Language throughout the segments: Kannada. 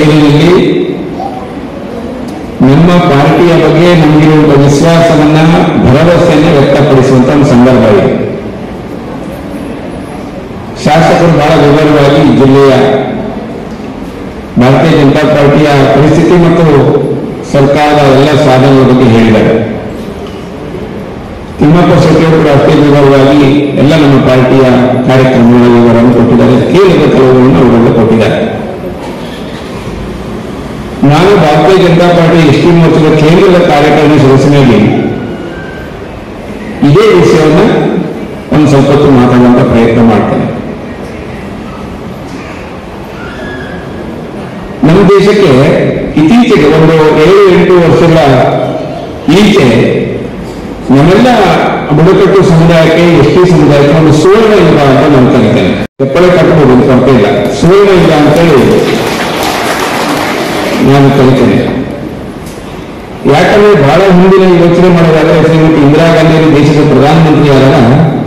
ಶೈಲಿಯಲ್ಲಿ ನಮ್ಮ ಪಾರ್ಟಿಯ ಬಗ್ಗೆ ನಮಗಿರುವಂತ ವಿಶ್ವಾಸವನ್ನ ಭರವಸೆಯನ್ನು ವ್ಯಕ್ತಪಡಿಸುವಂತ ಒಂದು ಸಂದರ್ಭ ಇದೆ ಶಾಸಕರು ಬಹಳ ವಿವರವಾಗಿ ಈ ಜಿಲ್ಲೆಯ ಭಾರತೀಯ ಜನತಾ ಪಾರ್ಟಿಯ ಪರಿಸ್ಥಿತಿ ಮತ್ತು ಸರ್ಕಾರದ ಎಲ್ಲ ಸಾಧನೆಗಳ ಬಗ್ಗೆ ಹೇಳಿದ್ದಾರೆ ತಿಮ್ಮಪ್ಪ ಶೆಟ್ಟಿ ಕೂಡ ಅಷ್ಟೇ ವಿವರವಾಗಿ ಎಲ್ಲ ನಮ್ಮ ಪಾರ್ಟಿಯ ಕಾರ್ಯಕ್ರಮಗಳ ವಿವರವನ್ನು ಕೊಟ್ಟಿದ್ದಾರೆ ಕೇಳಿದ ಕೆಲವುಗಳನ್ನು ಅವರೆಲ್ಲ ಕೊಟ್ಟಿದ್ದಾರೆ ನಾನು ಭಾರತೀಯ ಜನತಾ ಪಾರ್ಟಿ ಎಸ್ ಟಿ ಮೋರ್ಚಾದ ಕೇಂದ್ರದ ಕಾರ್ಯಕ್ರಮ ಸದಸ್ಯನಾಗಿ ಇದೇ ವಿಷಯವನ್ನ ಒಂದು ಸ್ವಲ್ಪ ಹೊತ್ತು ಮಾತಾಡುವಂತ ಪ್ರಯತ್ನ ಮಾಡ್ತೇನೆ ನಮ್ಮ ದೇಶಕ್ಕೆ ಇತ್ತೀಚೆಗೆ ಒಂದು ಏಳು ಎಂಟು ವರ್ಷಗಳ ಈಚೆ ನಮ್ಮೆಲ್ಲ ಬುಡಕಟ್ಟು ಸಮುದಾಯಕ್ಕೆ ಎಸ್ ಟಿ ಸಮುದಾಯಕ್ಕೆ ಒಂದು ಸುವರ್ಣ ಯುಗ ಅಂತ ನಾನು ಕರಿತೇನೆ ಚಪ್ಪಳೆ ಕಟ್ಟಬಹುದು ಅಂತ ಅರ್ಥ ಇಲ್ಲ ಸುವರ್ಣ ಯುಗ ಅಂತೇಳಿ ನಾನು ಕಲಿತೇನೆ ಯಾಕಂದ್ರೆ ಬಹಳ ಹಿಂದಿನ ಯೋಚನೆ ಮಾಡೋದಾದ್ರೆ ಶ್ರೀಮತಿ ಇಂದಿರಾ ಗಾಂಧಿ ಅವರು ದೇಶದ ಪ್ರಧಾನಮಂತ್ರಿ ಆದಾಗ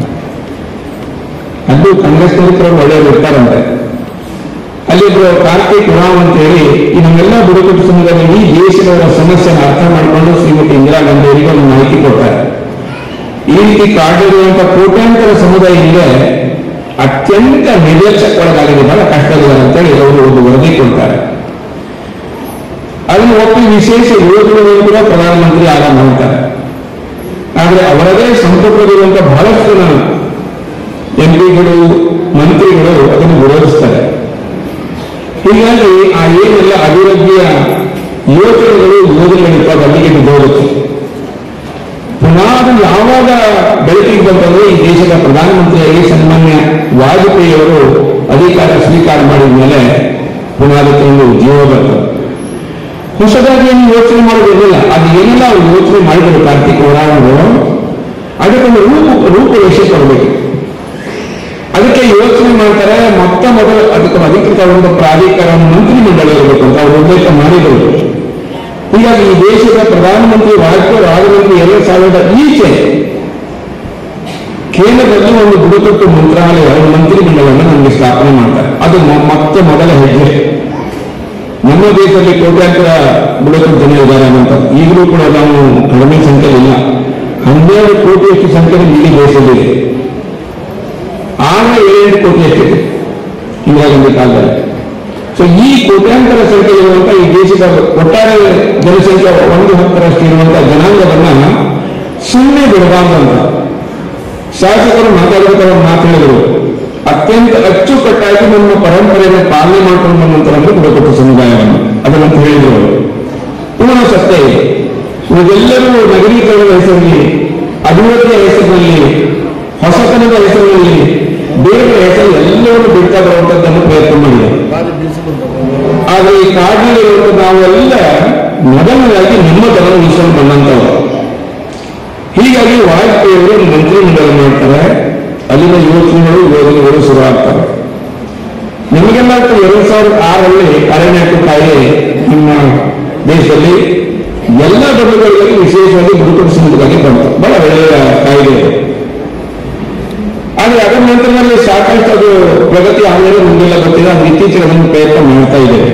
ಅದು ಕಾಂಗ್ರೆಸ್ನವರು ಒಳ್ಳೆಯವರು ಇರ್ತಾರಂತೆ ಅಲ್ಲಿ ಒಬ್ರು ಕಾರ್ತಿಕ್ ರಾವ್ ಅಂತ ಹೇಳಿ ಈ ನಮ್ಮೆಲ್ಲ ಬುಡಕಟ್ಟು ಸಮುದಾಯ ಈ ದೇಶದವರ ಸಮಸ್ಯೆನ ಅರ್ಥ ಮಾಡಿಕೊಂಡು ಶ್ರೀಮತಿ ಇಂದಿರಾ ಗಾಂಧಿ ಅವರಿಗೆ ಒಂದು ಮಾಹಿತಿ ಕೊಡ್ತಾರೆ ಈ ರೀತಿ ಕಾಡಿರುವಂತಹ ಕೋಟ್ಯಾಂತರ ಸಮುದಾಯ ಇದೆ ಅತ್ಯಂತ ನಿರ್ಲಕ್ಷ್ಯಕ್ಕೊಳಗಾಗಿದೆ ಬಹಳ ಕಷ್ಟದಿದ್ದಾರೆ ಅಂತೇಳಿ ಅವರು ಒಂದು ವರದಿ ಕೊಡ್ತಾರೆ ಅದನ್ನು ಒಪ್ಪಿ ವಿಶೇಷ ಯೋಜನೆಗಳು ಕೂಡ ಪ್ರಧಾನಮಂತ್ರಿ ಆಗ ಮಾಡ್ತಾರೆ ಆದ್ರೆ ಅವರದೇ ಸಂಪುಟದಲ್ಲಿರುವಂತಹ ಬಹಳಷ್ಟು ಜನ ಎಂಪಿಗಳು ಮಂತ್ರಿಗಳು ಅದನ್ನು ವಿರೋಧಿಸ್ತಾರೆ ಹೀಗಾಗಿ ಆ ಏನೆಲ್ಲ ಅಭಿವೃದ್ಧಿಯ ಯೋಜನೆಗಳು ಯೋಜನೆಗಳಿರ್ತಾವೆ ಅಲ್ಲಿಗೆ ಬಿದ್ದೋಗುತ್ತೆ ಪುನಃ ಅದು ಯಾವಾಗ ಬೆಳಕಿಗೆ ಬಂತಂದ್ರೆ ಈ ದೇಶದ ಪ್ರಧಾನಮಂತ್ರಿಯಾಗಿ ಸನ್ಮಾನ್ಯ ವಾಜಪೇಯಿ ಅವರು ಅಧಿಕಾರ ಸ್ವೀಕಾರ ಮಾಡಿದ ಮೇಲೆ ಪುನಃ ಅದಕ್ಕೆ ಒಂದು ಜೀವ ಬರ್ತದೆ ಹೊಸದಾಗಿ ಏನು ಯೋಚನೆ ಮಾಡೋದಿಲ್ಲ ಅದು ಏನೆಲ್ಲ ಅವ್ರು ಯೋಚನೆ ಮಾಡಿದ್ರು ಕಾರ್ತಿಕ್ ಅವರಾವರು ಅದಕ್ಕೊಂದು ರೂಪ ರೂಪರೇಷೆ ಕೊಡಬೇಕು ಅದಕ್ಕೆ ಯೋಚನೆ ಮಾಡ್ತಾರೆ ಮೊತ್ತ ಮೊದಲು ಅದಕ್ಕೆ ಅಧಿಕೃತವಾದ ಪ್ರಾಧಿಕಾರ ಮಂತ್ರಿಮಂಡಲ ಇರಬೇಕು ಅಂತ ಅವರು ಉಲ್ಲೇಖ ಮಾಡಿದರು ಹೀಗಾಗಿ ಈ ದೇಶದ ಪ್ರಧಾನಮಂತ್ರಿ ವಾಜಪೇಯಿ ರಾಜಮಂತ್ರಿ ಎರಡ್ ಸಾವಿರದ ಈಚೆ ಕೇಂದ್ರದಲ್ಲಿ ಒಂದು ಬುಡಕಟ್ಟು ಮಂತ್ರಾಲಯ ಒಂದು ಮಂತ್ರಿಮಂಡಲವನ್ನು ನಮಗೆ ಸ್ಥಾಪನೆ ಮಾಡ್ತಾರೆ ಅದು ಮೊ- ಮೊತ್ತ ಮೊದಲ ಹೆಜ್ಜೆ ನಮ್ಮ ದೇಶದಲ್ಲಿ ಕೋಟ್ಯಾಂತರ ಬುಡಕಟ್ಟು ಜನ ಇದ್ದಾರೆ ಅಂತ ಈಗಲೂ ಕೂಡ ನಾವು ಕಡಿಮೆ ಸಂಖ್ಯೆ ಇಲ್ಲ ಹನ್ನೆರಡು ಕೋಟಿಯಷ್ಟು ಸಂಖ್ಯೆ ಇಡೀ ದೇಶದಲ್ಲಿದೆ ಆಗ ಏಳೆಂಟು ಕೋಟಿ ಎಷ್ಟಿದೆ ಇಂದಿರಾ ಕಾಲದಲ್ಲಿ ಸೊ ಈ ಕೋಟ್ಯಾಂತರ ಸಂಖ್ಯೆ ಇರುವಂತಹ ಈ ದೇಶದ ಒಟ್ಟಾರೆ ಜನಸಂಖ್ಯೆ ಒಂದು ಹತ್ತರಷ್ಟು ಇರುವಂತಹ ಜನಾಂಗವನ್ನ ಸುಮ್ಮನೆ ಬಿಡಬಾರ್ದು ಅಂತ ಶಾಸಕರು ಮಾತಾಡಬೇಕಾದ ಮಾತು ಹೇಳಿದರು ಅತ್ಯಂತ ಅಚ್ಚುಕಟ್ಟಾಗಿ ನಮ್ಮ ಪರಂಪರೆಯನ್ನು ಪಾಲನೆ ಮಾಡಿಕೊಂಡು ಬಂದಂತರ ಬುಡಕಟ್ಟು ಸಮುದಾಯವನ್ನು ಅದನ್ನಂತ ಹೇಳಿದರು ಅವರು. ಪೂರ್ಣ ಸತ್ಯ ಇದೆ ಇವೆಲ್ಲರೂ ನಗರೀಕರಣದ ಹೆಸರಿನಲ್ಲಿ ಅಭಿವೃದ್ಧಿಯ ಹೆಸರಿನಲ್ಲಿ ಹೊಸತನದ ಹೆಸರಿನಲ್ಲಿ ಬೇರೆ ಹೆಸರು ಎಲ್ಲವನ್ನು ಬಿಡ್ತಾ ಬರುವಂತದ್ದನ್ನು ಪ್ರಯತ್ನ ಮಾಡಿದೆ ಆದ್ರೆ ಈ ಕಾಡಿನಲ್ಲಿರುವಂತ ನಾವೆಲ್ಲ ಮೊದಲನೇದಾಗಿ ನಮ್ಮ ಜನ ಉಳಿಸ್ಕೊಂಡು ಬಂದಂತವರು ಹೀಗಾಗಿ ವಾಜಪೇಯಿ ಅವರು ಒಂದು ಮಂತ್ರಿಮಂಡಲ ಮಾಡ್ತಾರೆ ಅಲ್ಲಿನ ಯೋಚನೆಗಳು ಯೋಜನೆಗಳು ಶುರು ಆಗ್ತವೆ ನಮಗೆಲ್ಲ ಎರಡ್ ಸಾವಿರದ ಆರಲ್ಲಿ ಅರಣ್ಯ ಹಕ್ಕು ಕಾಯ್ದೆ ನಮ್ಮ ದೇಶದಲ್ಲಿ ಎಲ್ಲ ಬಣ್ಣಗಳಲ್ಲಿ ವಿಶೇಷವಾಗಿ ಬುಡಕಟ್ಟು ಸಮುದಾಯಕ್ಕೆ ಬಂತು ಬಹಳ ಒಳ್ಳೆಯ ಕಾಯ್ದೆ ಅದು. ಆದ್ರೆ ಅದರ ನಂತರದಲ್ಲಿ ಸಾಕಷ್ಟು ಅದು ಪ್ರಗತಿ ಆಮೇಲೆ ಮುಂದೆಲ್ಲ ಗೊತ್ತಿದೆ ಅದು ಇತ್ತೀಚೆಗೆ ಅದನ್ನು ಪ್ರಯತ್ನ ಮಾಡ್ತಾ ಇದ್ದೇವೆ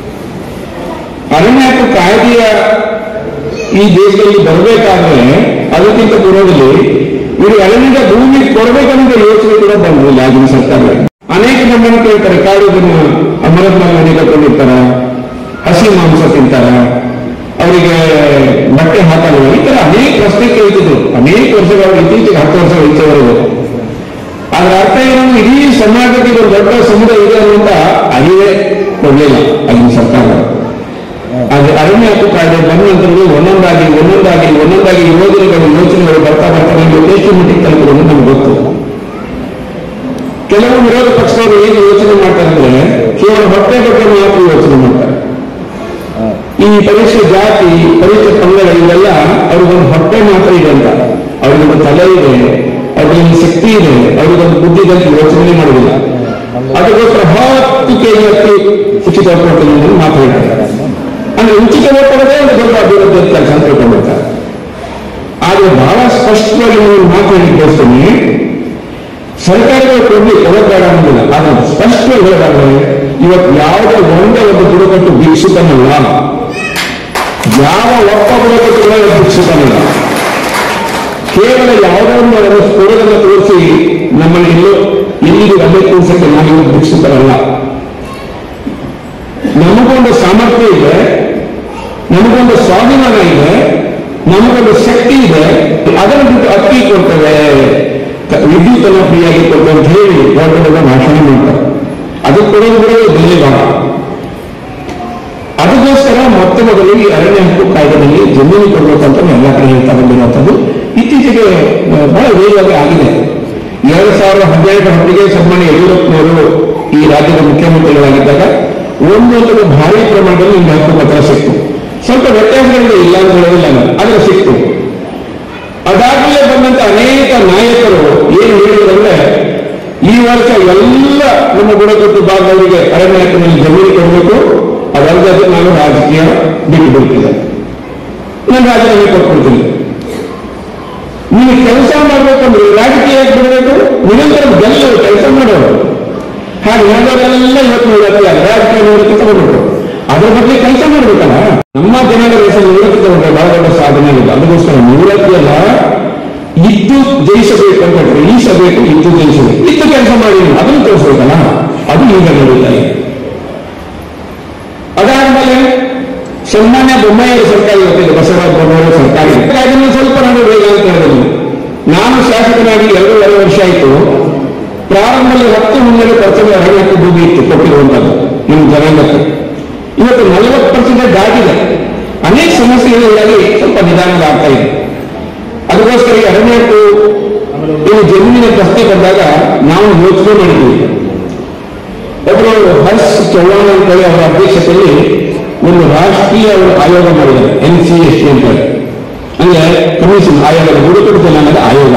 ಅರಣ್ಯ ಹಕ್ಕು ಕಾಯ್ದೆಯ ಈ ದೇಶದಲ್ಲಿ ಬರಬೇಕಾದ್ರೆ ಅದಕ್ಕಿಂತ ಪೂರ್ವದಲ್ಲಿ ಇವರು ಅರಣ್ಯದ ಭೂಮಿ ಕೊಡಬೇಕನ್ನೋ ಯೋಚನೆ ಕೂಡ ಬಂದಿಲ್ಲ ಆಗಿನ ಸರ್ಕಾರದಲ್ಲಿ ಅನೇಕ ನಮ್ಮನ್ನು ಕೇಳ್ತಾರೆ ಕಾಡು ಜನ ಅಮರತ್ನಾಗ್ ಮನೆ ಕಟ್ಕೊಂಡಿರ್ತಾರ ಹಸಿ ಮಾಂಸ ತಿಂತಾರ ಅವರಿಗೆ ಬಟ್ಟೆ ಹಾಕಲ್ಲ ಈ ತರ ಅನೇಕ ಪ್ರಶ್ನೆ ಕೇಳ್ತಿದ್ರು ಅನೇಕ ವರ್ಷಗಳ ಇತ್ತೀಚೆಗೆ ಹತ್ತು ವರ್ಷಗಳ ಈಚೆವರೆಗೂ ಅದರ ಅರ್ಥ ಏನು ಇಡೀ ಸಮಾಜಕ್ಕೆ ಒಂದು ದೊಡ್ಡ ಸಮುದಾಯ ಇದೆ ಅನ್ನುವಂತ ಅರಿವೇ ಕೊಡಲಿಲ್ಲ ಆಗಿನ ಸರ್ಕಾರ ಆದ್ರೆ ಅರಣ್ಯ ಹಕ್ಕು ಕಾಯ್ದೆ ಬಂದ ನಂತರದಲ್ಲಿ ಒಂದೊಂದಾಗಿ ಒಂದೊಂದಾಗಿ ಒಂದೊಂದಾಗಿ ಯೋಜನೆಗಳು ಯೋಚನೆಗಳು ಬರ್ತಾ ಬರ್ತಾ ನಮಗೆ ಎಷ್ಟು ಮಟ್ಟಿಗೆ ತಲುಪುವುದು ನಮ್ಗೆ ಗೊತ್ತು ಕೆಲವು ವಿರೋಧ ಪಕ್ಷದವರು ಏನು ಯೋಚನೆ ಮಾಡ್ತಾರೆ ಅಂದ್ರೆ ಕೇವಲ ಹೊಟ್ಟೆ ಬಗ್ಗೆ ಮಾತ್ರ ಯೋಚನೆ ಮಾಡ್ತಾರೆ ಈ ಪರಿಷ್ಠ ಜಾತಿ ಪರಿಷ್ಠ ಪಂಗಡ ಇವೆಲ್ಲ ಅವ್ರಿಗೊಂದು ಹೊಟ್ಟೆ ಮಾತ್ರ ಇದೆ ಅಂತ ಅವ್ರಿಗೊಂದು ತಲೆ ಇದೆ ಅವ್ರಿಗೊಂದು ಶಕ್ತಿ ಇದೆ ಅವ್ರಿಗೊಂದು ಬುದ್ಧಿ ಇದೆ ಅಂತ ಯೋಚನೆ ಮಾಡುವುದಿಲ್ಲ ಅದಕ್ಕೋಸ್ಕರ ಹತ್ತು ಕೆಜಿ ಅಕ್ಕಿ ಉಚಿತ ಕೊಡ್ತೀನಿ ಅಂತ ಮಾತು ಹೇಳ್ತಾರೆ ಅಂದ್ರೆ ಉಚಿತ ಕೊಡೋದೇ ಒಂದು ದೊಡ್ಡ ಅಭಿವೃದ್ಧಿ ಕೆಲಸ ಅಂತ ತಿಳ್ಕೊಂಡಿರ್ತಾರೆ ಆದ್ರೆ ಬಹಳ ಸ್ಪಷ್ಟವಾಗಿ ನೀವು ಮಾತು ಹೇಳಿ ಬಯಸ್ತೀನಿ ಸರ್ಕಾರಗಳು ಕೊಡ್ಲಿ ಕೊಡಬೇಡ ಅನ್ನೋದಿಲ್ಲ ಆದ್ರೆ ಸ್ಪಷ್ಟವಾಗಿ ಹೇಳೋದಾದ್ರೆ ಇವತ್ತು ಯಾವುದೇ ಒಂದೇ ಒಂದು ಬುಡಕಟ್ಟು ಭಿಕ್ಷುಕನಲ್ಲ ಯಾವ ಒಬ್ಬ ಬುಡಕಟ್ಟು ಕೂಡ ಇವತ್ತು ಭಿಕ್ಷುಕನಲ್ಲ ಕೇವಲ ಯಾವುದೋ ಒಂದು ಅವರ ಸ್ಫೋಟವನ್ನು ತೋರಿಸಿ ನಮ್ಮನ್ನು ಎಲ್ಲೋ ಎಲ್ಲಿಗೆ ಅದೇ ತೋರಿಸಕ್ಕೆ ನಾವು ಭಿಕ್ಷುಕರಲ್ಲ ನಮಗೊಂದು ಸಾಮರ್ಥ್ಯ ಇದೆ ನಮಗೊಂದು ಸ್ವಾಭಿಮಾನ ಇದೆ ನಮಗೊಂದು ಶಕ್ತಿ ಇದೆ ಅದನ್ನು ಬಿಟ್ಟು ಅಕ್ಕಿ ಕೊಡ್ತೇವೆ ಕ- ವಿದ್ಯುತ್ ಅನ್ನು ಫ್ರೀಯಾಗಿ ಕೊಡ್ತೇವೆ ಅಂತ ಹೇಳಿ ದೊಡ್ಡ ದೊಡ್ಡ ಭಾಷಣ ಮಾಡ್ತಾರೆ ಅದು ಕೊಡೋದು ಕೂಡ ಧನ್ಯವಾದ ಅದಕ್ಕೋಸ್ಕರ ಮೊತ್ತ ಮೊದಲು ಈ ಅರಣ್ಯ ಹಕ್ಕು ಕಾಯ್ದೆಯಲ್ಲಿ ಜಮೀನು ಕೊಡಬೇಕಂತ ಎಲ್ಲ ಕಡೆ ಹೇಳ್ತಾ ಬಂದಿರುವಂಥದ್ದು ಇತ್ತೀಚೆಗೆ ಆ, ಬಹಳ ವೇಗವಾಗಿ ಆಗಿದೆ ಎರಡು ಸಾವಿರದ ಹದಿನೆಂಟರ ಹೊತ್ತಿಗೆ ಸನ್ಮಾನ್ಯ ಯಡಿಯೂರಪ್ಪನವರು ಈ ರಾಜ್ಯದ ಮುಖ್ಯಮಂತ್ರಿಗಳಾಗಿದ್ದಾಗ ಒಂದೊಂದು ಭಾರಿ ಪ್ರಮಾಣದಲ್ಲಿ ನಿಮ್ಮ ಹಕ್ಕು ಪತ್ರ ಸಿಕ್ತು ಸ್ವಲ್ಪ ವ್ಯತ್ಯಾಸಗಳಿದೆ ಇಲ್ಲ ಅಂತ ಹೇಳೋದಿಲ್ಲ ನಾನು ಆದರೆ ಸಿಕ್ತು ಅದಾಗಲೇ ಬಂದಂತ ಅನೇಕ ನಾಯಕರು ಏನು ಹೇಳಿದ್ರಂದ್ರೆ ಈ ವರ್ಷ ಎಲ್ಲ ನಮ್ಮ ಬುಡಕಟ್ಟು ಭಾಗದವರಿಗೆ ಅರಣ್ಯ ಹಕ್ಕಿನಲ್ಲಿ ಜಮೀನು ಕೊಡಬೇಕು ಅದಲ್ಲದೆ ನಾನು ರಾಜಕೀಯ ಬಿಟ್ಟು ಬಿಡ್ತಿದ್ದೆ ನಾನು ರಾಜೀನಾಮೆ ಕೊಟ್ಬಿಡ್ತೀನಿ ನೀನು ಕೆಲಸ ಮಾಡ್ಬೇಕಂದ್ರೆ ರಾಜಕೀಯ ಯಾಕೆ ಬಿಡಬೇಕು ನಿರಂತರ ಗೆಲ್ಲರು ಕೆಲಸ ಮಾಡೋರು ಹಾಗೆ ಹೇಳಿದವರೆಲ್ಲ ಇವತ್ತು ನಿವೃತ್ತಿ ರಾಜಕೀಯ ನಿವೃತ್ತಿ ತಗೊಂಡ್ರು ಅದ್ರ ಬಗ್ಗೆ ಕೆಲಸ ಮಾಡ್ಬೇಕಲ್ಲ ನಮ್ಮ ಜನಗಳ ಹೆಸರು ನಿವೃತ್ತಿ ತಗೊಂಡ್ರೆ ಬಹಳ ದೊಡ್ಡ ಸಾಧನೆ ಇಲ್ಲ ಅದಕ್ಕೋಸ್ಕರ ನಿವೃತ್ತಿ ಅಲ್ಲ ಇದ್ದು ಜಯಿಸಬೇಕು ಅಂತ ಹೇಳ್ತಾರೆ ಈಸಬೇಕು ಇದ್ದು ಜಯಿಸಬೇಕು ಇದ್ದು ಕೆಲಸ ಮಾಡಿ ಅದನ್ನು ತೋರಿಸ್ಬೇಕಲ್ಲ ಅದು ಈಗ ನಡೀತಾ ಇದೆ ಅದಾದ್ಮೇಲೆ ಸನ್ಮಾನ್ಯ ಬೊಮ್ಮಾಯಿಯವರ ಸರ್ಕಾರ ಇವತ್ತಿದೆ ಬಸವರಾಜ ಬೊಮ್ಮಾಯಿಯವರ ಸರ್ಕಾರ ಇದೆ. ಅದನ್ನು ಸ್ವಲ್ಪ ನಾನು ಬೇಗ ಅಂತ ಹೇಳಿದ್ರು ನಾನು ಶಾಸಕನಾಗಿ ಎರಡೂವರೆ ವರ್ಷ ಆಯಿತು ಪ್ರಾರಂಭದಲ್ಲಿ ಹತ್ತು ಹನ್ನೆರಡು ಪರ್ಸೆಂಟ್ ಅರಣ್ಯಕ್ಕೆ ಭೂಮಿ ಇತ್ತು ಕೊಟ್ಟಿರುವಂಥದ್ದು ನಿಮ್ಮ ಜನಾಂಗಕ್ಕೆ ಇವತ್ತು ನಲವತ್ತು ಪರ್ಸೆಂಟ್ ದಾಟಿದೆ ಅನೇಕ ಸಮಸ್ಯೆಗಳಿಗಾಗಿ ಸ್ವಲ್ಪ ನಿಧಾನದ ಆಗ್ತಾ ಇದೆ ಅದಕ್ಕೋಸ್ಕರ ಈ ಅರಣ್ಯಕ್ಕೂ ಇದು ಜಮೀನಿನ ಪ್ರಶ್ನೆ ಬಂದಾಗ ನಾವು ಯೋಚನೆ ಮಾಡಿದ್ವಿ ಒಬ್ಬರು ಹರ್ಷ್ ಚೌಹಾಣ್ ಅಂತ ಹೇಳಿ ಅವರ ಅಧ್ಯಕ್ಷತೆಯಲ್ಲಿ ಒಂದು ರಾಷ್ಟ್ರೀಯ ಒಂದು ಆಯೋಗ ಮಾಡಿದ್ದಾರೆ ಎನ್ ಸಿ ಎಸ್ ಟಿ ಅಂತ ಹೇಳಿ ಅಂದ್ರೆ ಕಮಿಷನ್ ಆಯೋಗದ ಬುಡಕಟ್ಟು ಜನಾಂಗದ ಆಯೋಗ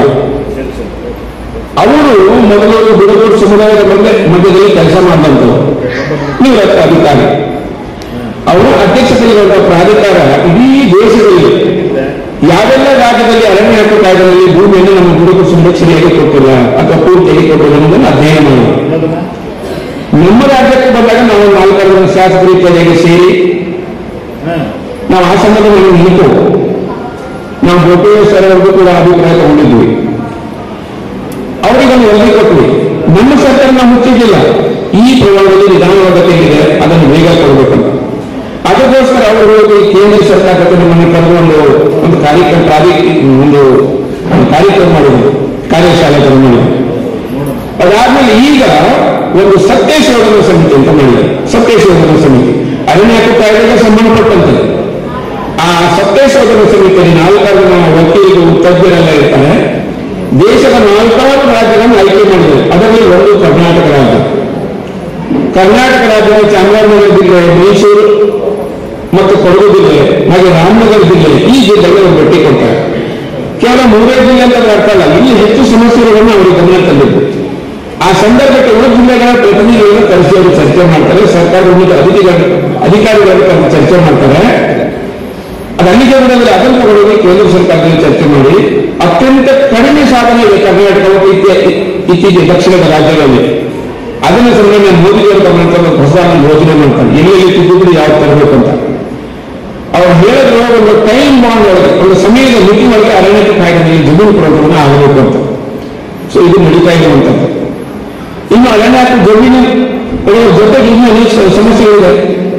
ಅವರು ಮೊದಲು ಬುಡಕಟ್ಟು ಸಮುದಾಯದ ಮಧ್ಯೆ ಮಧ್ಯದಲ್ಲಿ ಕೆಲಸ ಮಾಡಿದಂಥವ್ರು ನಿವೃತ್ತ ಅಧಿಕಾರಿ ಅವರು ಅಧ್ಯಕ್ಷತೆಯಲ್ಲಿರುವಂತಹ ಪ್ರಾಧಿಕಾರ ಇಡೀ ದೇಶದಲ್ಲಿ ಯಾವೆಲ್ಲ ರಾಜ್ಯದಲ್ಲಿ ಅರಣ್ಯ ಹಕ್ಕು ಕಾಯ್ದೆಯಲ್ಲಿ ಭೂಮಿಯನ್ನು ನಮ್ಮ ಬುಡಕಟ್ಟು ಸಮುದಾಯಕ್ಕೆ ಸರಿಯಾಗಿ ಕೊಟ್ಟಿಲ್ಲ ಅಥವಾ ಪೂರ್ತಿಯಾಗಿ ಕೊಟ್ಟಿಲ್ಲ ಅನ್ನೋದನ್ನು ಅಧ್ಯಯನ ಮಾಡಿದ್ರು ನಮ್ಮ ರಾಜ್ಯಕ್ಕೆ ಬಂದಾಗ ನಾವು ನಾಲ್ಕಾರು ಜನ ಶಾಸಕರು ಇತ್ಯಾದಿಯಾಗಿ ಸೇರಿ ನಾವು ಆ ಸಂದರ್ಭದಲ್ಲಿ ನಿಂತು ನಾವು ಗೋಪಾಲ ಸರ್ ಅವ್ರಿಗೂ ಕೂಡ ಅಭಿಪ್ರಾಯ ತಗೊಂಡಿದ್ವಿ ಅವರಿಗೊಂದು ವರದಿ ಕೊಟ್ವಿ ನಮ್ಮ ಸರ್ಕಾರ ನಾವು ಮುಚ್ಚಿದ್ದಿಲ್ಲ ಈ ಪ್ರಮಾಣದಲ್ಲಿ ನಿಧಾನವಾಗತ್ತೇನಿದೆ ಅದನ್ನು ಬೇಗ ಕೊಡಬೇಕಂತ ಅದಕ್ಕೋಸ್ಕರ ಅವರು ಹೋಗಿ ಕೇಂದ್ರ ಸರ್ಕಾರ ಜೊತೆ ನಮ್ಮನ್ನು ಕರೆದು ಒಂದು ಒಂದು ಕಾರ್ಯಕ್ರಮ ಪ್ರಾಧಿ ಒಂದು ಒಂದು ಕಾರ್ಯಕ್ರಮ ಮಾಡಿದ್ರು ಕಾರ್ಯಶಾಲೆ ತರ ಮಾಡಿದ್ರು ಅದಾದ್ಮೇಲೆ ಈಗ ಒಂದು ಸತ್ಯ ಶೋಧನಾ ಸಮಿತಿ ಅಂತ ಮಾಡಿದ್ದಾರೆ ಸತ್ಯ ಶೋಧನಾ ಸಮಿತಿ ಅರಣ್ಯ ಹಕ್ಕು ಕಾಯ್ದೆಗೆ ಸಂಬಂಧಪಟ್ಟಂತೆ ಆ ಸತ್ಯ ಶೋಧನಾ ಸಮಿತಿಯಲ್ಲಿ ನಾಲ್ಕಾರು ಜನ ವಕೀಲರು ತಜ್ಞರೆಲ್ಲ ಇರ್ತಾರೆ ದೇಶದ ನಾಲ್ಕಾರು ರಾಜ್ಯಗಳನ್ನು ಆಯ್ಕೆ ಮಾಡಿದ್ದಾರೆ ಅದರಲ್ಲಿ ಒಂದು ಕರ್ನಾಟಕ ರಾಜ್ಯ ಕರ್ನಾಟಕ ರಾಜ್ಯದ ಚಾಮರಾಜನಗರ ಜಿಲ್ಲೆ ಮೈಸೂರು ಮತ್ತು ಕೊಡಗು ಜಿಲ್ಲೆ ಹಾಗೆ ರಾಮನಗರ ಜಿಲ್ಲೆ ಈ ಜಿಲ್ಲೆಗೆ ಒಂದು ಭೇಟಿ ಕೊಡ್ತಾರೆ ಕೇವಲ ಮೂರೇ ಜಿಲ್ಲೆ ಅಂತ ಅರ್ಥ ಅಲ್ಲ ಇಲ್ಲಿ ಹೆಚ್ಚು ಸಮಸ್ಯೆಗಳನ್ನು ಅವರಿಗೆ ಗಮನ ತಂದಿದ್ದು ಆ ಸಂದರ್ಭಕ್ಕೆ ಉಳಿದ ಜಿಲ್ಲೆಗಳ ಪ್ರತಿನಿಧಿಗಳನ್ನು ಕರೆಸಿ ಅವರು ಚರ್ಚೆ ಮಾಡ್ತಾರೆ ಸರ್ಕಾರದ ಉನ್ನತ ಅಧಿಕಾರಿ ಅಧಿಕಾರಿಗಳನ್ನು ಕರೆದು ಚರ್ಚೆ ಮಾಡ್ತಾರೆ ಅದು ಅಲ್ಲಿಗೆ ಬಿಡೋದ್ರೆ ಅದನ್ನು ತಗೊಂಡೋಗಿ ಕೇಂದ್ರ ಸರ್ಕಾರದಲ್ಲಿ ಚರ್ಚೆ ಮಾಡಿ ಅತ್ಯಂತ ಕಡಿಮೆ ಸಾಧನೆ ಇದೆ ಕರ್ನಾಟಕ ಮತ್ತು ಇತ್ಯ- ಇತ್ತೀಚೆಗೆ ದಕ್ಷಿಣದ ರಾಜ್ಯಗಳಲ್ಲಿ ಅದನ್ನ ಸಂಬಂಧ ಮೋದಿಯವರು ಗಮನ ತಂದು ಹೊಸ ಒಂದು ಯೋಜನೆ ಮಾಡ್ತಾರೆ ಎಲ್ಲೆಲ್ಲಿ ತಿದ್ದುಪಡಿ ಯಾವ ತರಬೇಕು ಅಂತ ಅವ್ರು ಹೇಳಿದ್ರು ಒಂದು ಟೈಮ್ ಬಾಂಡ್ ಒಳಗೆ ಒಂದು ಸಮಯದ ಮಿತಿ ಒಳಗೆ ಅರಣ್ಯಕ್ಕೆ ಕಾಯ್ದೆಯಲ್ಲಿ ಜಮೀನು ಪ್ರೋಗ್ರಾಮ್ ಆಗಬೇಕು ಅಂತ ಸೊ ಇದು ನಡೀತಾ ಇರುವಂತದ್ದು ಇನ್ನು ಅರಣ್ಯ ಹಕ್ಕು ಜಮೀನು ಕೊಡುವ ಜೊತೆಗೆ ಇನ್ನೂ ಅನೇಕ ಸ- ಸಮಸ್ಯೆಗಳಿದೆ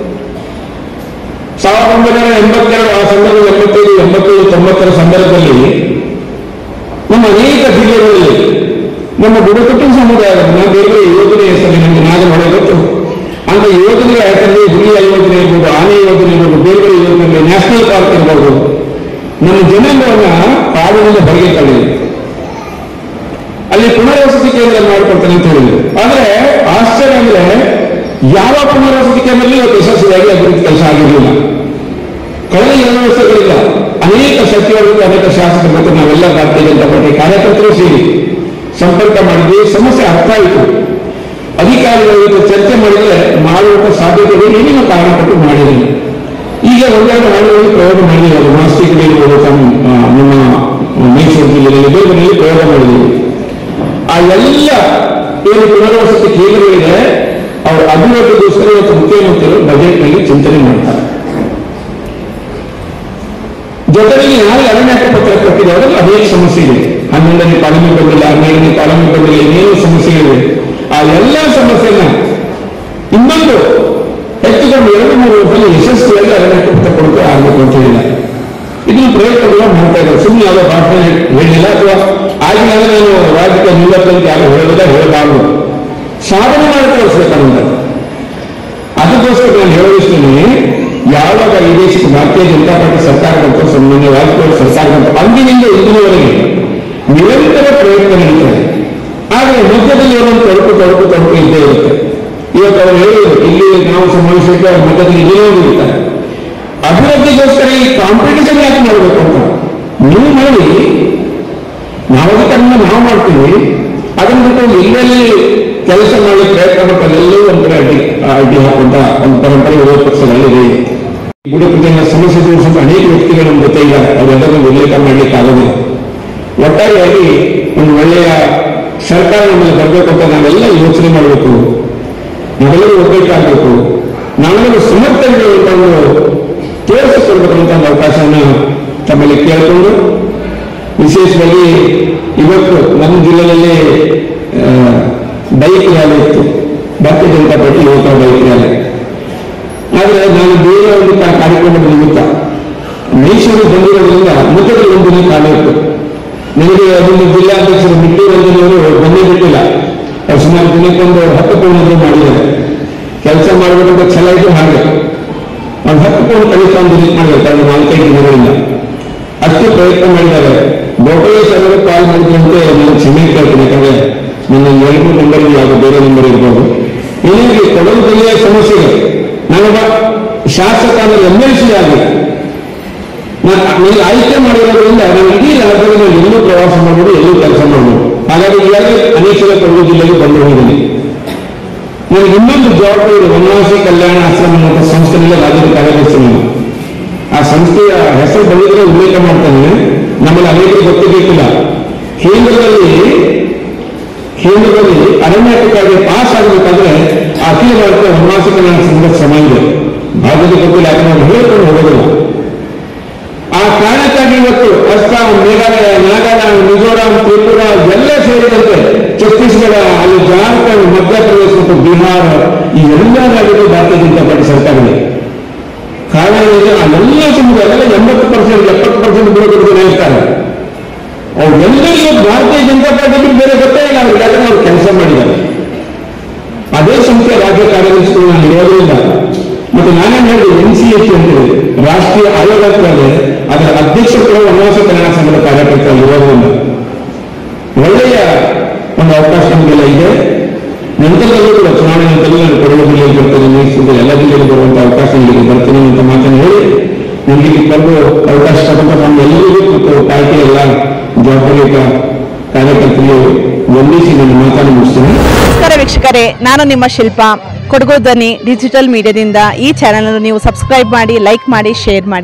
ಸಾವಿರದ ಒಂಬೈನೂರ ಎಂಬತ್ತೆರಡು ಆ ಸಂದರ್ಭದಲ್ಲಿ ಎಂಬತ್ತೈದು ಎಂಬತ್ತೈದು ತೊಂಬತ್ತರ ಸಂದರ್ಭದಲ್ಲಿ ನಮ್ಮ ಅನೇಕ ಜಿಲ್ಲೆಗಳಲ್ಲಿ ನಮ್ಮ ಬುಡಕಟ್ಟು ಸಮುದಾಯವನ್ನು ಬೇರೆ ಬೇರೆ ಯೋಜನೆ ಹೆಸರಲ್ಲಿ ನಮಗೆ ನಾಗ ಹೊಳೆ ಗೊತ್ತು ಅಂತ ಯೋಜನೆಗಳ ಹೆಸರಲ್ಲಿ ಹುಲಿಯ ಯೋಜನೆ ಇರ್ಬೋದು ಆನೆ ಯೋಜನೆ ಇರ್ಬೋದು ಬೇರೆ ಬೇರೆ ಯೋಜನೆಗಳು ನ್ಯಾಷನಲ್ ಪಾರ್ಕ್ ಇರ್ಬೋದು ನಮ್ಮ ಜನಾಂಗವನ್ನ ಕಾಡಿನಿಂದ ಹೊರಗೆ ತಳ್ಳಿದೆ ಅಲ್ಲಿ ಪುನರ್ವಸತಿ ಕೇಂದ್ರ ಮಾಡಿಕೊಡ್ತಾನೆ ಅಂತ ಹೇಳಿದ್ರು ಆದ್ರೆ ಆಶ್ಚರ್ಯ ಅಂದ್ರೆ ಯಾವ ಪುನರ್ವಸತಿ ಕೇಂದ್ರದಲ್ಲಿ ಇವತ್ತು ಯಶಸ್ವಿಯಾಗಿ ಅಭಿವೃದ್ಧಿ ಕೆಲಸ ಆಗಿರಲಿಲ್ಲ ಕಳೆದ ಎರಡು ವರ್ಷಗಳಿಂದ ಅನೇಕ ಸಚಿವರು ಅನೇಕ ಶಾಸಕರ ಜೊತೆ ನಾವೆಲ್ಲ ಭಾರತೀಯ ಜನತಾ ಪಾರ್ಟಿ ಕಾರ್ಯಕರ್ತರು ಸೇರಿ ಸಂಪರ್ಕ ಮಾಡಿದ್ವಿ ಸಮಸ್ಯೆ ಅರ್ಥ ಆಯಿತು ಅಧಿಕಾರಿಗಳ ಜೊತೆ ಚರ್ಚೆ ಮಾಡಿದ್ರೆ ಮಾಡುವಂತ ಸಾಧ್ಯತೆಗೆ ಏನೇನು ಕಾರಣ ಕೊಟ್ಟು ಮಾಡಿರಲಿಲ್ಲ ಈಗ ಒಂದೆರಡು ಹಳ್ಳಿಗಳಲ್ಲಿ ಪ್ರಯೋಗ ಮಾಡಿದ್ದಾರೆ ಮಾಸ್ತಿಕಲ್ಲಿ ಇರ್ಬೋದು ತಮ್ಮ ಆ, ನಮ್ಮ ಮೈಸೂರು ಜಿಲ್ಲೆಯಲ್ಲಿ ಬೇಗದಲ್ಲಿ ಪ್ರಯೋಗ ಮಾಡಿದ್ದೀವಿ ಆ ಎಲ್ಲ ಏನು ಪುನರ್ವಸತಿ ಕೇಂದ್ರಗಳಿದೆ ಅವ್ರ ಅಭಿವೃದ್ಧಿಗೋಸ್ಕರ ಇವತ್ತು ಮುಖ್ಯಮಂತ್ರಿಗಳು ಬಜೆಟ್ನಲ್ಲಿ ಚಿಂತನೆ ಮಾಡ್ತಾರೆ ಜೊತೆಗೆ ಯಾರು ಅರಣ್ಯ ಪತ್ರ ಕೊಟ್ಟಿದ್ದಾರಲ್ಲ ಅನೇಕ ಸಮಸ್ಯೆ ಇದೆ ಹನ್ನೊಂದನೇ ಕಾಲಮಿ ಬಂದಿಲ್ಲ ಹನ್ನೆರಡನೇ ಕಾಲಮಿ ಬಂದಿಲ್ಲ ಏನೇನು ಸಮಸ್ಯೆಗಳಿವೆ ಆ ಎಲ್ಲ ಸಮಸ್ಯೆನ ಇನ್ನೊಂದು ಹೆಚ್ಚುಕೊಂಡು ಎರಡು ಮೂರು ವರ್ಷದಲ್ಲಿ ಯಶಸ್ವಿಯಾಗಿ ಅರಣ್ಯ ಪತ್ರ ಕೊಡೋಕೆ ಆಗಬೇಕು ಅಂತ ಹೇಳಿಲ್ಲ ಇದನ್ನು ಪ್ರಯತ್ನಗಳು ಮಾಡ್ತಾ ಇದ್ದಾರೆ ಸುಮ್ಮನೆ ಯಾವುದೋ ಭಾಷಣ ಹೇಳಿಲ್ಲ ಅಥವಾ ಆಗಿನ ನಾನು ರಾಜಕೀಯ ನಿವೃತ್ತಂತ ಯಾರು ಹೇಳೋದಿಲ್ಲ ಹೇಳಬಾರದು ಸಾಧನೆ ಮಾಡಿ ತೋರಿಸ್ಬೇಕನ್ನೋದು ಅದಕ್ಕೋಸ್ಕರ ನಾನು ಹೇಳೋದಿಷ್ಟೇ ಯಾವಾಗ ಈ ದೇಶಕ್ಕೆ ಭಾರತೀಯ ಜನತಾ ಪಾರ್ಟಿ ಸರ್ಕಾರ ಬಂತು ಸನ್ಮಾನ್ಯ ವಾಜಪೇಯಿ ಸರ್ಕಾರ ಬಂತು ಅಂದಿನಿಂದ ಇಂದಿನವರೆಗೆ ನಿರಂತರ ಪ್ರಯತ್ನ ನಡೀತಾರೆ ಆದರೆ ಮಧ್ಯದಲ್ಲಿ ಒಂದೊಂದು ತೊಡಕು ತೊಡಕು ತೊಡಕು ಇದ್ದೇ ಇರುತ್ತೆ ಇವತ್ತು ಅವರು ಹೇಳಿದ್ರು ಇಲ್ಲಿ ನಾವು ಸಮಾವೇಶಕ್ಕೆ ಅವ್ರ ಮಧ್ಯದಲ್ಲಿ ಇದೇ ಇರ್ತಾರೆ ಅಭಿವೃದ್ಧಿಗೋಸ್ಕರ ಈ ಕಾಂಪಿಟೇಷನ್ ಯಾಕೆ ಮಾಡಬೇಕು ಅಂತ ನೀವು ಮಾಡಿ ನಾವದಕ್ಕನ್ನ ನಾವು ಮಾಡ್ತೀವಿ ಅದನ್ನ ಬಿಟ್ಟು ಎಲ್ಲೆಲ್ಲಿ ಕೆಲಸ ಮಾಡಲಿಕ್ಕೆ ಪ್ರಯತ್ನ ಮಾಡ್ತಾರೆ ಎಲ್ಲವೂ ಒಂದು ಕಡೆ ಅಡ್ಡಿ ಅಡ್ಡಿ ಹಾಕುವಂತ ಒಂದು ಪರಂಪರೆ ವಿರೋಧ ಪಕ್ಷಗಳಲ್ಲಿ ಇದೆ ಬುಡಕಟ್ಟಿನ ಸಮಸ್ಯೆ ತೋರಿಸುವಂತ ಅನೇಕ ವ್ಯಕ್ತಿಗಳು ನಮ್ಮ ಜೊತೆ ಇದ್ದಾರೆ ಅವರೆಲ್ಲರೂ ಉಲ್ಲೇಖ ಮಾಡಲಿಕ್ಕೆ ಆಗೋದಿಲ್ಲ ಒಟ್ಟಾರೆಯಾಗಿ ಒಂದು ಒಳ್ಳೆಯ ಸರ್ಕಾರ ನಮ್ಮಲ್ಲಿ ಬರಬೇಕು ಅಂತ ನಾವೆಲ್ಲ ಯೋಚನೆ ಮಾಡಬೇಕು ನಾವೆಲ್ಲರೂ ಒಗ್ಗಟ್ಟಾಗಬೇಕು ನಾವೆಲ್ಲರೂ ಸಮರ್ಥನೆಗಳು ಅಂತ ಒಂದು ತೋರಿಸಿಕೊಡ್ಬೇಕಂತ ಒಂದು ಅವಕಾಶವನ್ನು ತಮ್ಮಲ್ಲಿ ಕೇಳಿಕೊಂಡು ವಿಶೇಷವಾಗಿ ಇವತ್ತು ನಮ್ಮ ಜಿಲ್ಲೆಯಲ್ಲಿ ಆ, ಬೈಕ್ ರ್ಯಾಲಿ ಇತ್ತು ಭಾರತೀಯ ಜನತಾ ಪಾರ್ಟಿ ಯುವಕರ ಬೈಕ್ ರ್ಯಾಲಿ ಆದರೆ ನಾನು ಬೇರೆ ಒಂದು ಕಾ- ಕಾರ್ಯಕ್ರಮದ ನಿಮಿತ್ತ ಮೈಸೂರು ಬಂದಿರೋದ್ರಿಂದ ಮುಖದಲ್ಲಿ ಒಂದು ದಿನ ಕಾಲ ಇತ್ತು ನನಗೆ ಅದೊಂದು ಜಿಲ್ಲಾಧ್ಯಕ್ಷರು ಬಿಟ್ಟು ರಂಜನವರು ಬಂದೇ ಬಿಟ್ಟಿಲ್ಲ ಅವ್ರು ಸುಮಾರು ದಿನಕ್ಕೊಂದು ಹತ್ತು ಪೌಂಡ್ ಮಾಡಿದ್ದಾರೆ ಕೆಲಸ ಮಾಡಬೇಕಂತ ಛಲ ಇದ್ದು ಹಾಗೆ ಒಂದು ಹತ್ತು ಪೌಂಡ್ ಕನಿಷ್ಠ ಒಂದು ದಿನಕ್ಕೆ ಮಾಡಬೇಕು ಅದು ನಾಲ್ಕೈದು ದಿನಗಳಿಂದ ಅಷ್ಟು ಪ್ರಯತ್ನ ಮಾಡಿದ್ದಾರೆ ಗೋಪಾಲೇಶ್ ಅವರು ಕಾಲ್ ಮಾಡಿದ್ರಂತೆ ನಾನು ಕ್ಷಮೆ ಕೇಳ್ತೀನಿ ಯಾಕಂದ್ರೆ ನನ್ನ ಎರಡು ನಂಬರ್ ಯಾವುದೋ ಬೇರೆ ನಂಬರ್ ಇರ್ಬೋದು ಹೀಗಾಗಿ ಕೊಡಗು ಜಿಲ್ಲೆಯ ಸಮಸ್ಯೆಗಳು ನಾನೊಬ್ಬ ಶಾಸಕ ಅಂದ್ರೆ ಎಂ ಎಲ್ ಸಿ ಆಗಿ ನನಗೆ ಆಯ್ಕೆ ಮಾಡಿರೋದ್ರಿಂದ ನಾನು ಇಡೀ ರಾಜ್ಯದಲ್ಲಿ ನಾನು ಎಲ್ಲೂ ಪ್ರವಾಸ ಮಾಡ್ಬೋದು ಎಲ್ಲೂ ಕೆಲಸ ಮಾಡ್ಬೋದು ಹಾಗಾಗಿ ಈಗಾಗಲೇ ಅನೇಕ ಸಲ ಕೊಡಗು ಜಿಲ್ಲೆಗೆ ಬಂದು ಹೋಗಿದ್ದೀನಿ ನನಗೆ ಇನ್ನೊಂದು ಜವಾಬ್ದಾರಿ ಇದೆ ವನವಾಸಿ ಕಲ್ಯಾಣ ಆಶ್ರಮ ಅಂತ ಸಂಸ್ಥೆಯಲ್ಲಿ ರಾಜ್ಯದ ಕಾರ್ಯದರ್ಶಿ ನಾನು ಆ ಸಂಸ್ಥೆಯ ಹೆಸರು ಬಂದಿದ್ರೆ ಉಲ್ಲೇಖ ಮಾಡ್ತಾನೆ ನಮ್ಮಲ್ಲಿ ಅನೇಕರಿಗೆ ಗೊತ್ತಿರಲಿಕ್ಕಿಲ್ಲ ಕೇಂದ್ರದಲ್ಲಿ ಕೇಂದ್ರದಲ್ಲಿ ಅರಣ್ಯಕಾಗಿ ಪಾಸ್ ಆಗಬೇಕಾದ್ರೆ ಆ ಅಖಿಲ ಭಾರತ ವನವಾಸಿ ಕಲ್ಯಾಣ ಸಂಘದ ಶ್ರಮ ಇದೆ ಭಾರತದ ಗೊತ್ತಿಲ್ಲ ಯಾಕಂದ್ರೆ ನಾವು ಹೇಳ್ಕೊಂಡು ಹೋಗೋದಿಲ್ಲ ಆ ಕಾರಣಕ್ಕಾಗಿ ಇವತ್ತು ಅಸ್ಸಾಂ ಮೇಘಾಲಯ ನಾಗಾಲ್ಯಾಂಡ್ ಮಿಜೋರಾಂ ತ್ರಿಪುರ ಎಲ್ಲ ಸೇರಿದಂತೆ ಛತ್ತೀಸ್ಗಢ ಅಲ್ಲಿ ಜಾರ್ಖಂಡ್ ಮಧ್ಯಪ್ರದೇಶ ಮತ್ತು ಬಿಹಾರ ಈ ಎಲ್ಲ ರಾಜ್ಯಗಳು ಭಾರತೀಯ ಜನತಾ ಪಾರ್ಟಿ ಸರ್ಕಾರವಿದೆ ಕಾರಣ ಏನಿದೆ ಆ ಎಲ್ಲ ಸಮುದಾಯ ಎಲ್ಲ ಎಂಬತ್ತು ಪರ್ಸೆಂಟ್ ಎಪ್ಪತ್ತು ಪರ್ಸೆಂಟ್ ಬುಡಕಟ್ಟು ಇರ್ತಾರೆ ಅವರೆಲ್ಲರಿಗೂ ಭಾರತೀಯ ಜನತಾ ಪಾರ್ಟಿ ಬಿಟ್ಟು ಬೇರೆ ಗೊತ್ತೇ ಇಲ್ಲ ಅವ್ರಿಗೆ ಯಾಕಂದ್ರೆ ಅವ್ರು ಕೆಲಸ ಮಾಡಿದ್ದಾರೆ ಅದೇ ಸಂಸ್ಥೆ ರಾಜ್ಯ ಕಾರ್ಯದರ್ಶಿಗಳು ನಾನು ಇರೋದ್ರಿಂದ ಮತ್ತೆ ನಾನೇನು ಹೇಳಿದೆ ಎನ್ ಸಿ ಎಚ್ ಅಂತ ಹೇಳಿ ರಾಷ್ಟ್ರೀಯ ಆಯೋಗ ಅಂತ ಇದೆ ಅದರ ಅಧ್ಯಕ್ಷರು ವನವಾಸ ಕಲ್ಯಾಣ ಸಂಘದ ಕಾರ್ಯಕರ್ತರು ಇರೋದ್ರಿಂದ ಒಳ್ಳೆಯ ಒಂದು ಅವಕಾಶ ನಮಗೆಲ್ಲ ಇದೆ ನಂತರದಲ್ಲೂ ಕೂಡ ಚುನಾವಣೆ ನಂತರದಲ್ಲಿ ನಾನು ಕೊಡಗು ಜಿಲ್ಲೆಗೆ ಬರ್ತೇನೆ ಮೈಸೂರು ಎಲ್ಲ ಜಿಲ್ಲೆಗೆ ಬರುವಂತಹ ಅವಕಾಶ ನನಗೆ ಬರ್ತೀನಿ ಅಂತ ಮಾತನ್ನು ಹೇಳಿ ನನಗೆ ಇಲ್ಲಿ ಬಂದು ಅವಕಾಶ ಕೊಟ್ಟಂತ ನಮ್ಮ ಎಲ್ಲರಿಗೂ ಮತ್ತು ಪಾರ್ಟಿ ಎಲ್ಲ ಜವಾಬ್ದಾರಿಯುತ ಕಾರ್ಯಕರ್ತರಿಗೆ ವಂದಿಸಿ ನನ್ನ ಮಾತನ್ನು ಮುಗಿಸ್ತೇನೆ ನಮಸ್ಕಾರ ವೀಕ್ಷಕರೇ ನಾನು ನಿಮ್ಮ ಶಿಲ್ಪ ಕೊಡಗು ಧ್ವನಿ ಡಿಜಿಟಲ್ ಮೀಡಿಯಾದಿಂದ ಈ ಚಾನೆಲ್ ಅನ್ನು ನೀವು ಸಬ್ಸ್ಕ್ರೈಬ್ ಮಾಡಿ ಲೈಕ್ ಮಾಡಿ ಶೇರ್ ಮಾಡಿ